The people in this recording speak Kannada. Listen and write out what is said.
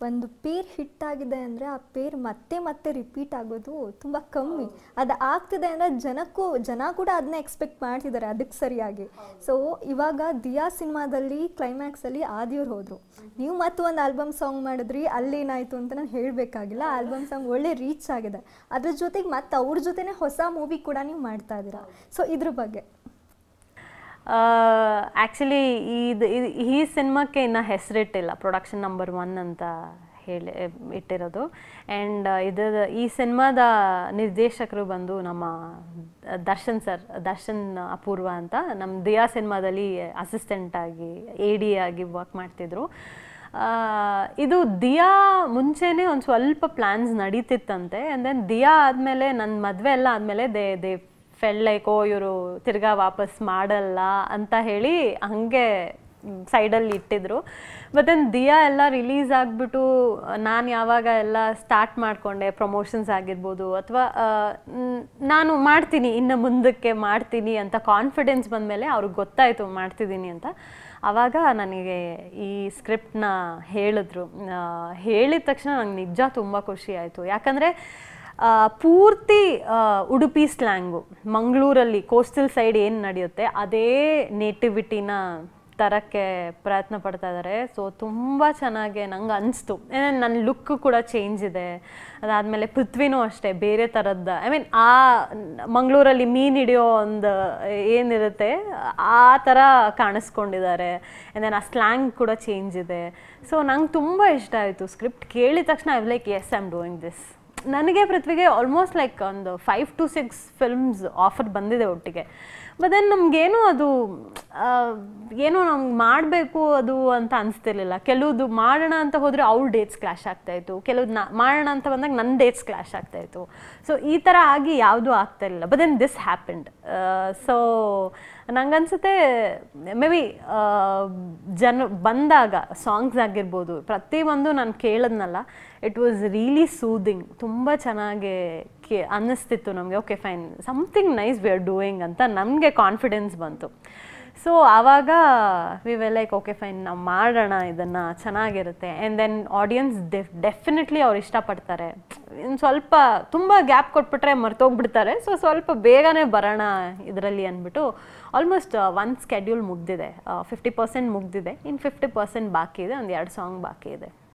ಒಂದು ಪೇರ್ ಹಿಟ್ ಆಗಿದೆ ಅಂದರೆ ಆ ಪೇರ್ ಮತ್ತೆ ಮತ್ತೆ ರಿಪೀಟ್ ಆಗೋದು ತುಂಬ ಕಮ್ಮಿ ಅದು ಆಗ್ತಿದೆ ಅಂದರೆ ಜನಕ್ಕೂ ಜನ ಕೂಡ ಅದನ್ನ ಎಕ್ಸ್ಪೆಕ್ಟ್ ಮಾಡ್ತಿದ್ದಾರೆ ಅದಕ್ಕೆ ಸರಿಯಾಗಿ ಸೊ ಇವಾಗ ದಿಯಾ ಸಿನಿಮಾದಲ್ಲಿ ಕ್ಲೈಮ್ಯಾಕ್ಸಲ್ಲಿ ಆದಿಯವ್ರು ಹೋದರು ನೀವು ಮತ್ತೆ ಒಂದು ಆಲ್ಬಮ್ ಸಾಂಗ್ ಮಾಡಿದ್ರಿ ಅಲ್ಲೇನಾಯಿತು ಅಂತ ನಾನು ಹೇಳಬೇಕಾಗಿಲ್ಲ ಆಲ್ಬಮ್ ಸಾಂಗ್ ಒಳ್ಳೆ ರೀಚ್ ಆಗಿದೆ ಅದ್ರ ಜೊತೆಗೆ ಮತ್ತೆ ಅವ್ರ ಜೊತೆನೇ ಹೊಸ ಮೂವಿ ಕೂಡ ನೀವು ಮಾಡ್ತಾ ಇದ್ದೀರಾ ಸೊ ಇದ್ರ ಬಗ್ಗೆ ಆ್ಯಕ್ಚುಲಿ ಇದು ಇದು- ಈ ಸಿನಿಮಾಕ್ಕೆ ಇನ್ನು ಹೆಸರಿಟ್ಟಿಲ್ಲ ಪ್ರೊಡಕ್ಷನ್ ನಂಬರ್ ಒನ್ ಅಂತ ಹೇಳಿ ಇಟ್ಟಿರೋದು ಆ್ಯಂಡ್ ಇದು ಈ ಸಿನಿಮಾದ ನಿರ್ದೇಶಕರು ಬಂದು ನಮ್ಮ ದರ್ಶನ್ ಸರ್ ದರ್ಶನ್ ಅಪೂರ್ವ ಅಂತ ನಮ್ಮ ದಿಯಾ ಸಿನಿಮಾದಲ್ಲಿ ಅಸಿಸ್ಟೆಂಟ್ ಆಗಿ ಎ ಡಿ ಆಗಿ ವರ್ಕ್ ಮಾಡ್ತಿದ್ರು ಆ, ಇದು ದಿಯಾ ಮುಂಚೆನೇ ಒಂದು ಸ್ವಲ್ಪ ಪ್ಲ್ಯಾನ್ಸ್ ನಡೀತಿತ್ತಂತೆ ಆ್ಯಂಡ್ ದೆನ್ ದಿಯಾ ಆದಮೇಲೆ ನನ್ನ ಮದುವೆ ಎಲ್ಲ ಆದಮೇಲೆ they they felt like oh ಇವರು ತಿರ್ಗಾ ವಾಪಸ್ ಮಾಡಲ್ಲ ಅಂತ ಹೇಳಿ ಹಾಗೆ ಸೈಡಲ್ಲಿ ಇಟ್ಟಿದ್ರು ಬಟ್ ದೆನ್ ದಿಯಾ ಎಲ್ಲ ರಿಲೀಸ್ ಆಗಿಬಿಟ್ಟು ನಾನು ಯಾವಾಗ ಎಲ್ಲ ಸ್ಟಾರ್ಟ್ ಮಾಡಿಕೊಂಡೆ ಪ್ರಮೋಷನ್ಸ್ ಆಗಿರ್ಬೋದು ಅಥವಾ ನಾನು ಮಾಡ್ತೀನಿ ಇನ್ನು ಮುಂದಕ್ಕೆ ಮಾಡ್ತೀನಿ ಅಂತ ಕಾನ್ಫಿಡೆನ್ಸ್ ಬಂದಮೇಲೆ ಅವ್ರಿಗೆ ಗೊತ್ತಾಯಿತು ಮಾಡ್ತಿದ್ದೀನಿ ಅಂತ ಆವಾಗ ನನಗೆ ಈ ಸ್ಕ್ರಿಪ್ಟ್ನ ಹೇಳಿದ್ರು ಆ, ಹೇಳಿದ ತಕ್ಷಣ ನಂಗೆ ನಿಜ ತುಂಬ ಖುಷಿ ಆಯಿತು ಯಾಕಂದರೆ ಆ, ಪೂರ್ತಿ ಆ, ಉಡುಪಿ ಸ್ಲ್ಯಾಂಗು ಮಂಗಳೂರಲ್ಲಿ ಕೋಸ್ಟಲ್ ಸೈಡ್ ಏನು ನಡೆಯುತ್ತೆ ಅದೇ ನೇಟಿವಿಟಿನ ತರಕ್ಕೆ ಪ್ರಯತ್ನ ಪಡ್ತಾ ಇದ್ದಾರೆ ಸೊ ತುಂಬ ಚೆನ್ನಾಗಿ ನಂಗೆ ಅನಿಸ್ತು ನನ್ನ ಲುಕ್ ಕೂಡ ಚೇಂಜ್ ಇದೆ ಅದಾದಮೇಲೆ ಪೃಥ್ವಿನೂ ಅಷ್ಟೇ ಬೇರೆ ಥರದ್ದು ಐ ಮೀನ್ ಆ ಮಂಗಳೂರಲ್ಲಿ ಮೀನು ಹಿಡಿಯೋ ಒಂದು ಏನಿರುತ್ತೆ ಆ ಥರ ಕಾಣಿಸ್ಕೊಂಡಿದ್ದಾರೆ ದೆನ್ ಆ ಸ್ಲ್ಯಾಂಗ್ ಕೂಡ ಚೇಂಜ್ ಇದೆ ಸೊ ನಂಗೆ ತುಂಬ ಇಷ್ಟ ಆಯಿತು ಸ್ಕ್ರಿಪ್ಟ್ ಕೇಳಿದ ತಕ್ಷಣ I like yes I am doing this ನನಗೆ ಪೃಥ್ವಿಗೆ ಆಲ್ಮೋಸ್ಟ್ ಲೈಕ್ ಒಂದು five to six films offer ಬಂದಿದೆ ಒಟ್ಟಿಗೆ ಬಟ್ ದೆನ್ ನಮಗೇನು ಅದು ಆ, ಏನೋ ನಮ್ಗೆ ಮಾಡಬೇಕು ಅದು ಅಂತ ಅನಿಸ್ತಿರ್ಲಿಲ್ಲ ಕೆಲವ್ದು ಮಾಡೋಣ ಅಂತ ಹೋದರೆ ಅವ್ರ ಡೇಟ್ಸ್ ಕ್ಲಾಶ್ ಆಗ್ತಾಯಿತ್ತು ಕೆಲವ್ದು ನಾ ಮಾಡೋಣ ಅಂತ ಬಂದಾಗ ನನ್ನ ಡೇಟ್ಸ್ ಕ್ಲಾಶ್ ಆಗ್ತಾಯಿತ್ತು ಸೊ ಈ ಥರ ಆಗಿ ಯಾವುದೂ ಆಗ್ತಾಯಿರಲಿಲ್ಲ but then this happened so ನಂಗನ್ಸುತ್ತೆ ಮೇ ಬಿ ಜನ ಬಂದಾಗ ಸಾಂಗ್ಸ್ ಆಗಿರ್ಬೋದು ಪ್ರತಿಯೊಂದು ನಾನು ಕೇಳಿದ್ನಲ್ಲ ಇಟ್ ವಾಸ್ ರಿಯಲಿ ಸೂದಿಂಗ್ ತುಂಬ ಚೆನ್ನಾಗಿ ಕೇ ಅನ್ನಿಸ್ತಿತ್ತು ನಮಗೆ okay fine something nice we are doing ಅಂತ ನಮಗೆ ಕಾನ್ಫಿಡೆನ್ಸ್ ಬಂತು ಸೊ ಆವಾಗ we were like okay fine ನಾವು ಮಾಡೋಣ ಇದನ್ನು ಚೆನ್ನಾಗಿರುತ್ತೆ and then audience def definitely ಅವ್ರು ಇಷ್ಟಪಡ್ತಾರೆ ಇನ್ನು ಸ್ವಲ್ಪ ತುಂಬ ಗ್ಯಾಪ್ ಕೊಟ್ಬಿಟ್ರೆ ಮರ್ತೋಗ್ಬಿಡ್ತಾರೆ ಸೊ ಸ್ವಲ್ಪ ಬೇಗನೆ ಬರೋಣ ಇದರಲ್ಲಿ ಅಂದ್ಬಿಟ್ಟು ಆಲ್ಮೋಸ್ಟ್ ಒನ್ ಸ್ಕೆಡ್ಯೂಲ್ ಮುಗ್ದಿದೆ ಫಿಫ್ಟಿ ಪರ್ಸೆಂಟ್ ಮುಗ್ದಿದೆ ಇನ್ನು ಫಿಫ್ಟಿ ಪರ್ಸೆಂಟ್ ಬಾಕಿ ಇದೆ ಒಂದು ಎರಡು ಸಾಂಗ್ ಬಾಕಿ ಇದೆ